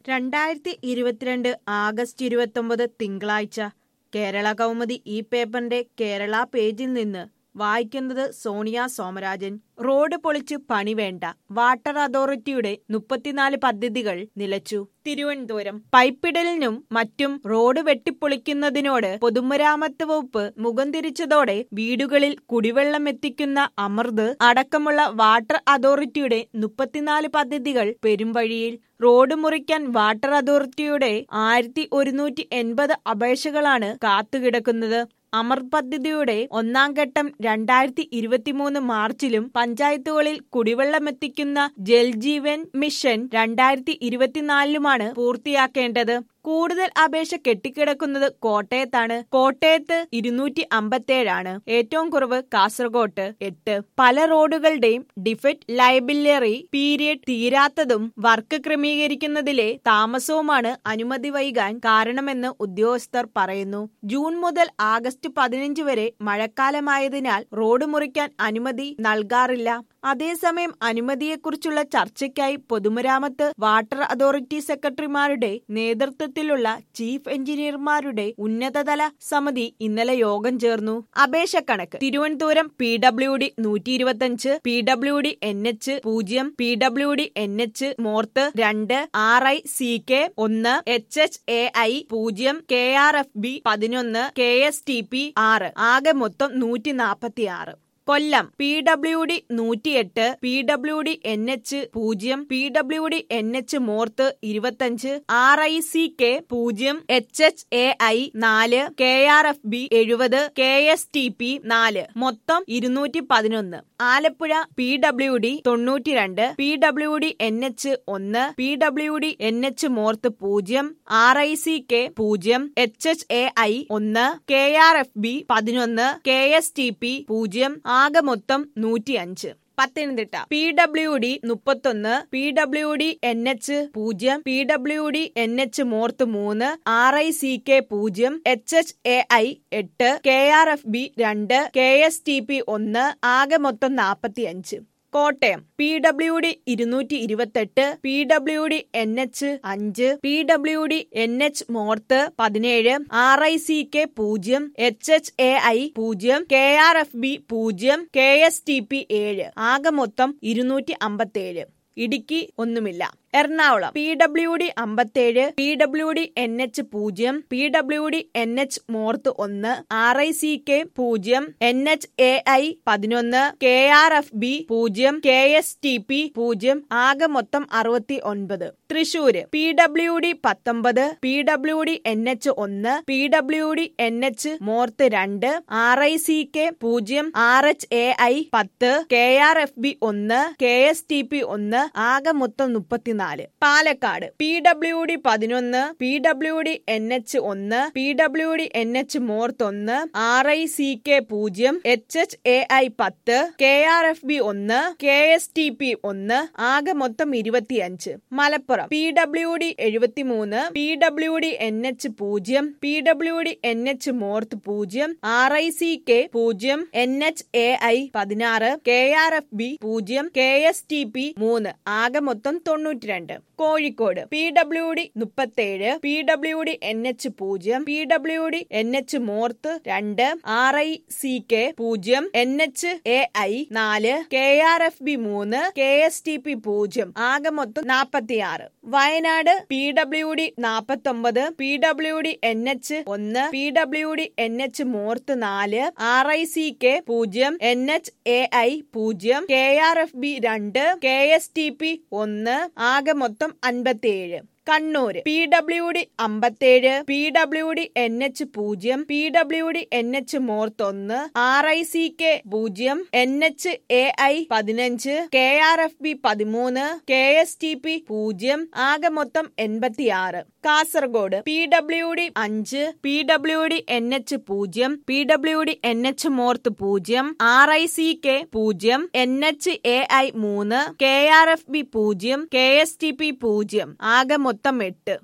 രണ്ടായിരത്തി ഇരുപത്തിരണ്ട് ആഗസ്റ്റ് ഇരുപത്തൊമ്പത് തിങ്കളാഴ്ച കേരള കൗമുദി ഈ പേപ്പറിന്റെ കേരള പേജിൽ നിന്ന് വായിക്കുന്നത് സോണിയ സോമരാജൻ റോഡ് പൊളിച്ച് പണി വേണ്ട വാട്ടർ അതോറിറ്റിയുടെ മുപ്പത്തിനാല് പദ്ധതികൾ നിലച്ചു തിരുവനന്തപുരം പൈപ്പിടലിനും മറ്റും റോഡ് വെട്ടിപ്പൊളിക്കുന്നതിനോട് പൊതുമരാമത്ത് വകുപ്പ് മുഖം തിരിച്ചതോടെ വീടുകളിൽ കുടിവെള്ളം എത്തിക്കുന്ന അമൃത് അടക്കമുള്ള വാട്ടർ അതോറിറ്റിയുടെ മുപ്പത്തിനാല് പദ്ധതികൾ പെരുംവഴിയിൽ റോഡ് മുറിക്കാൻ വാട്ടർ അതോറിറ്റിയുടെ ആയിരത്തി ഒരുന്നൂറ്റി എൺപത് അപേക്ഷകളാണ് കാത്തുകിടക്കുന്നത് അമർ പദ്ധതിയുടെ ഒന്നാം ഘട്ടം രണ്ടായിരത്തി ഇരുപത്തിമൂന്ന് മാർച്ചിലും പഞ്ചായത്തുകളിൽ കുടിവെള്ളമെത്തിക്കുന്ന ജൽജീവൻ മിഷൻ രണ്ടായിരത്തി ഇരുപത്തിനാലിലുമാണ് പൂർത്തിയാക്കേണ്ടത് കൂടുതൽ അപേക്ഷ കെട്ടിക്കിടക്കുന്നത് കോട്ടയത്താണ് കോട്ടയത്ത് ഇരുന്നൂറ്റി അമ്പത്തേഴാണ് ഏറ്റവും കുറവ് കാസർഗോട്ട് എട്ട് പല റോഡുകളുടെയും ഡിഫക്റ്റ് ലൈബിലറി പീരിയഡ് തീരാത്തതും വർക്ക് ക്രമീകരിക്കുന്നതിലെ താമസവുമാണ് അനുമതി വൈകാൻ കാരണമെന്ന് ഉദ്യോഗസ്ഥർ പറയുന്നു ജൂൺ മുതൽ ആഗസ്റ്റ് പതിനഞ്ച് വരെ മഴക്കാലമായതിനാൽ റോഡ് മുറിക്കാൻ അനുമതി നൽകാറില്ല അതേസമയം അനുമതിയെക്കുറിച്ചുള്ള ചർച്ചയ്ക്കായി പൊതുമരാമത്ത് വാട്ടർ അതോറിറ്റി സെക്രട്ടറിമാരുടെ നേതൃത്വത്തിലുള്ള ചീഫ് എഞ്ചിനീയർമാരുടെ ഉന്നതതല സമിതി ഇന്നലെ യോഗം ചേർന്നു അപേക്ഷ കണക്ക് തിരുവനന്തപുരം പി ഡബ്ല്യു ഡി നൂറ്റി ഇരുപത്തിയഞ്ച് P W D N H പൂജ്യം P W D N H MoRTH രണ്ട് ആർ ഐ സി കെ ഒന്ന് എച്ച് എച്ച് എ ഐ പൂജ്യം കെ ആർ എഫ് ബി പതിനൊന്ന് കെ എസ് ടി പി ആറ് ആകെ മൊത്തം നൂറ്റി നാൽപ്പത്തി ആറ് കൊല്ലം പി ഡബ്ല്യു ഡി നൂറ്റിയെട്ട് P W D N H പൂജ്യം P W D N H MoRTH ഇരുപത്തഞ്ച് ആർ ഐ സി കെ പൂജ്യം എച്ച് എച്ച് എ ഐ നാല് കെ ആർ എഫ് ബി എഴുപത് കെ എസ് ടി പി നാല് മൊത്തം ഇരുന്നൂറ്റി പതിനൊന്ന് ആലപ്പുഴ പി ഡബ്ല്യു ഡി തൊണ്ണൂറ്റിരണ്ട് P W D N H ഒന്ന് P W D N H MoRTH പൂജ്യം ആർ ഐ സി കെ പൂജ്യം എച്ച് എച്ച് എ ഐ ഒന്ന് കെ ആർ എഫ് ബി പതിനൊന്ന് കെ എസ് ടി പി പൂജ്യം ആകെ മൊത്തം നൂറ്റിയഞ്ച് പത്തനംതിട്ട പി ഡബ്ല്യു ഡി മുപ്പത്തൊന്ന് P W D N H പൂജ്യം P W D N H മോർത്ത് മൂന്ന് ആർ ഐ സി കെ പൂജ്യം എച്ച് എച്ച് എ ഐ എട്ട് കെ ആർ എഫ് ബി രണ്ട് കെ എസ് ടി പി ഒന്ന് ആകെ മൊത്തം നാൽപ്പത്തിയഞ്ച് കോട്ടയം പി ഡബ്ല്യു ഡി ഇരുന്നൂറ്റി ഇരുപത്തെട്ട് P W D N H അഞ്ച് P W D N H MoRTH പതിനേഴ് ആർ ഐ സി കെ പൂജ്യം എച്ച് എച്ച് എ ഐ പൂജ്യം കെ ആർ എഫ് ബി പൂജ്യം കെ എസ് ടി പി ഏഴ് ആകെ മൊത്തം ഇരുന്നൂറ്റി അമ്പത്തേഴ് ഇടുക്കി ഒന്നുമില്ല എറണാകുളം പി ഡബ്ല്യു ഡി അമ്പത്തേഴ് P W D N H പൂജ്യം P W D N H MoRTH ഒന്ന് ആർ ഐ സി കെ പൂജ്യം എൻ എച്ച് എ ഐ പതിനൊന്ന് കെ ആർ എഫ് ബി പൂജ്യം കെ എസ് ടി പി പൂജ്യം ആകെ മൊത്തം അറുപത്തി ഒൻപത് തൃശൂര് പി ഡബ്ല്യു ഡി പത്തൊമ്പത് P W D N H ഒന്ന് P W D N H MoRTH രണ്ട് ആർ ഐ സി കെ പൂജ്യം ആർ എച്ച് എ ഐ പത്ത് കെ ആർ എഫ് ബി ഒന്ന് കെ എസ് ടി പി ഒന്ന് ആകെ മൊത്തം മുപ്പത്തിനാല് നാല് പാലക്കാട് പി ഡബ്ല്യു ഡി പതിനൊന്ന് P W D N H ഒന്ന് P W D N H MoRTH ഒന്ന് ആർ ഐ സി കെ പൂജ്യം എച്ച് എച്ച് എ ഐ പത്ത് കെ ആർ എഫ് ബി ഒന്ന് കെ എസ് ടി പി ഒന്ന് ആകെ മൊത്തം ഇരുപത്തിയഞ്ച് മലപ്പുറം പി ഡബ്ല്യു ഡി എഴുപത്തിമൂന്ന് P W D N H പൂജ്യം P W D N H MoRTH പൂജ്യം ആർ ഐ സി കെ പൂജ്യം എൻ എച്ച് എ ഐ പതിനാറ് കെ ആർ എഫ് ബി പൂജ്യം കെ എസ് ടി പി മൂന്ന് ആകെ മൊത്തം തൊണ്ണൂറ്റി രണ്ട് കോഴിക്കോട് പി ഡബ്ല്യു ഡി മുപ്പത്തേഴ് P W D N H പൂജ്യം P W D N H MoRTH രണ്ട് ആർ ഐ സി കെ പൂജ്യം എൻ എച്ച് എ ഐ നാല് കെ ആർ എഫ് ബി മൂന്ന് കെ എസ് ടി പി പൂജ്യം ആകെ മൊത്തം നാൽപ്പത്തിയാറ് വയനാട് പി ഡബ്ല്യു ഡി നാൽപ്പത്തൊമ്പത് P W D N H ഒന്ന് P W D N H MoRTH നാല് ആർ ഐ സി കെ പൂജ്യം എൻ എച്ച് എ ഐ പൂജ്യം കെ ആർ എഫ് ബി രണ്ട് കെ എസ് ടി പി ഒന്ന് ആകെ മൊത്തം അൻപത്തിയേഴ് കണ്ണൂര് പി ഡബ്ല്യു ഡി അമ്പത്തേഴ് P W D N H പൂജ്യം P W D N H MoRTH ഒന്ന് ആർ ഐ സി കെ പൂജ്യം എൻ എച്ച് എ ഐ പതിനഞ്ച് കെ ആർ എഫ് ബി പതിമൂന്ന് കെ എസ് ടി പി പൂജ്യം ആകെ മൊത്തം എൺപത്തിയാറ് കാസർഗോഡ് പി ഡബ്ല്യു ഡി അഞ്ച് P W D N H പൂജ്യം P W D N H MoRTH പൂജ്യം ആർ ഐ സി കെ പൂജ്യം എൻ എച്ച് എ ഐ മൂന്ന് കെ ആർ എഫ് ബി പൂജ്യം കെ എസ് ടി പി പൂജ്യം ആകെ മൊത്തം എട്ട്